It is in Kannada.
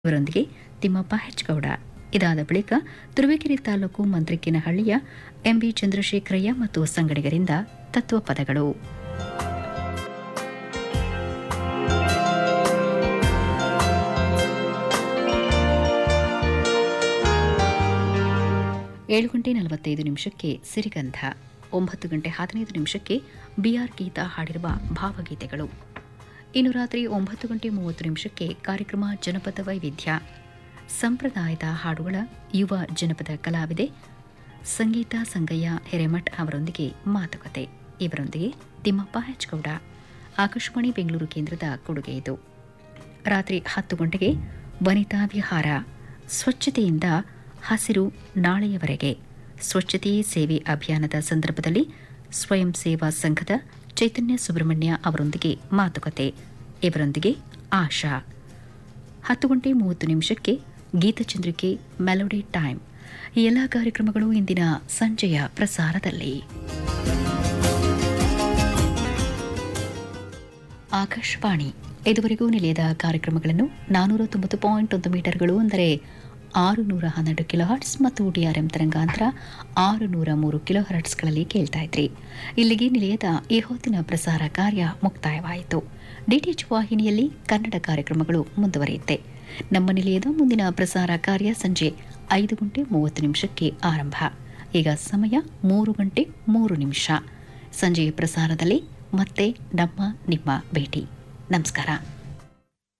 ಇವರೊಂದಿಗೆ ತಿಮ್ಮಪ್ಪ ಹೆಚ್ಗೌಡ ಇದಾದ ಬಳಿಕ ತುರುವೇಕೆರೆ ತಾಲೂಕು ಮಂತ್ರಿಕಿನಹಳ್ಳಿಯ ಎಂಬಿ ಚಂದ್ರಶೇಖರಯ್ಯ ಮತ್ತು ಸಂಗಡಿಗರಿಂದ ತತ್ವಪದಗಳು ಏಳು ಗಂಟೆ ನಲವತ್ತೈದು ನಿಮಿಷಕ್ಕೆ ಸಿರಿಗಂಧ ಒಂಬತ್ತು ಗಂಟೆ ಹದಿನೈದು ನಿಮಿಷಕ್ಕೆ ಬಿಆರ್ ಗೀತಾ ಹಾಡಿರುವ ಭಾವಗೀತೆಗಳು ಇನ್ನು ರಾತ್ರಿ ಒಂಬತ್ತು ಗಂಟೆ ಮೂವತ್ತು ನಿಮಿಷಕ್ಕೆ ಕಾರ್ಯಕ್ರಮ ಜನಪದ ವೈವಿಧ್ಯ ಸಂಪ್ರದಾಯದ ಹಾಡುಗಳ ಯುವ ಜನಪದ ಕಲಾವಿದೆ ಸಂಗೀತ ಸಂಗಯ್ಯ ಹಿರೇಮಠ್ ಅವರೊಂದಿಗೆ ಮಾತುಕತೆ ಇವರೊಂದಿಗೆ ತಿಮ್ಮಪ್ಪ ಹೆಚ್ಗೌಡ ಆಕಾಶವಾಣಿ ಬೆಂಗಳೂರು ಕೇಂದ್ರದ ಕೊಡುಗೆ ಇದು ರಾತ್ರಿ ಹತ್ತು ಗಂಟೆಗೆ ವನಿತಾ ವಿಹಾರ ಸ್ವಚ್ಛತೆಯಿಂದ ಹಸಿರು ನಾಳೆಯವರೆಗೆ ಸ್ವಚ್ಛತೆಯೇ ಸೇವೆ ಅಭಿಯಾನದ ಸಂದರ್ಭದಲ್ಲಿ ಸ್ವಯಂ ಸೇವಾ ಸಂಘದ ಚೈತನ್ಯ ಸುಬ್ರಹ್ಮಣ್ಯ ಅವರೊಂದಿಗೆ ಮಾತುಕತೆ ಇವರೊಂದಿಗೆ ಆಶಾ ಹತ್ತು ಗಂಟೆ ಮೂವತ್ತು ನಿಮಿಷಕ್ಕೆ ಗೀತಚಂದ್ರಿಕೆ ಮೆಲೋಡಿ ಟೈಮ್ ಈ ಎಲ್ಲ ಕಾರ್ಯಕ್ರಮಗಳು ಇಂದಿನ ಸಂಜೆಯ ಪ್ರಸಾರದಲ್ಲಿ ಆಕಾಶವಾಣಿ ಇದುವರೆಗೂ ನಿಲಯದ ಕಾರ್ಯಕ್ರಮಗಳನ್ನು ನಾನೂರ ತೊಂಬತ್ತು ಪಾಯಿಂಟ್ ಒಂದು ಮೀಟರ್ಗಳು ಅಂದರೆ ಆರು ನೂರ ಹನ್ನೆರಡು ಕಿಲೋ ಹರ್ಟ್ಸ್ ಮತ್ತು ಡಿಆರ್ಎಂ ತರಂಗಾಂತರ ಆರು ನೂರ ಮೂರು ಕಿಲೋ ಹರ್ಟ್ಸ್ಗಳಲ್ಲಿ ಕೇಳ್ತಾ ಇದ್ರಿ ಇಲ್ಲಿಗೆ ನಿಲಯದ ಈ ಹೊತ್ತಿನ ಪ್ರಸಾರ ಕಾರ್ಯ ಮುಕ್ತಾಯವಾಯಿತು ಡಿಟಿಎಚ್ ವಾಹಿನಿಯಲ್ಲಿ ಕನ್ನಡ ಕಾರ್ಯಕ್ರಮಗಳು ಮುಂದುವರಿಯುತ್ತೆ ನಮ್ಮ ನಿಲಯದ ಮುಂದಿನ ಪ್ರಸಾರ ಕಾರ್ಯ ಸಂಜೆ ಐದು ಗಂಟೆ ಮೂವತ್ತು ನಿಮಿಷಕ್ಕೆ ಆರಂಭ ಈಗ ಸಮಯ ಮೂರು ಗಂಟೆ ಮೂರು ನಿಮಿಷ ಸಂಜೆಯ ಪ್ರಸಾರದಲ್ಲಿ ಮತ್ತೆ ನಮ್ಮ ನಿಮ್ಮ ಭೇಟಿ ನಮಸ್ಕಾರ